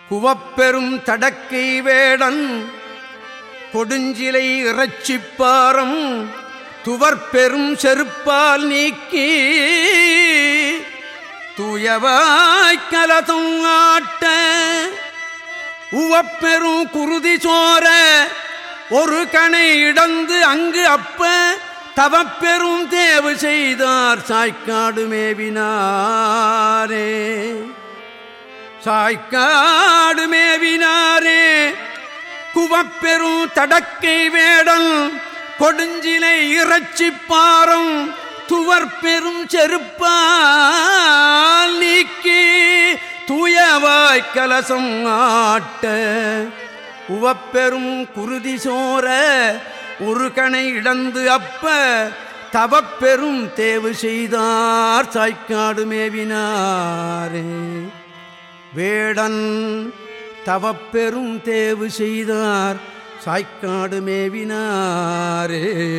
குவப்பெரும் தடக்கை வேடன் கொடுஞ்சிலை இறைச்சிப்பாரம் துவர்பெரும் செருப்பால் நீக்கி தூயவாய்க்கலதும் ஆட்ட உவப்பெரும் குருதி சோர ஒரு கணை இடந்து அங்கு அப்ப தவப்பெரும் தேவு செய்தார் சாய்க்காடு மேவினாரே சாய்க்காடு மேவினாரே குவப்பெரும் தடக்கை வேடல் கொடுஞ்சிலை இறைச்சி பாரம் துவர் பெரும் செருப்பால் நீக்கி தூயவாய் கலசம் ஆட்ட உவப்பெரும் குருதி சோர ஒரு கணை இடந்து அப்ப தவப்பெரும் தேவு செய்தார் சாய்க்காடு மேவினாரே வேடன் தவப்பெரும் தேவு செய்தார் சாய்க்காடு மேவினாரே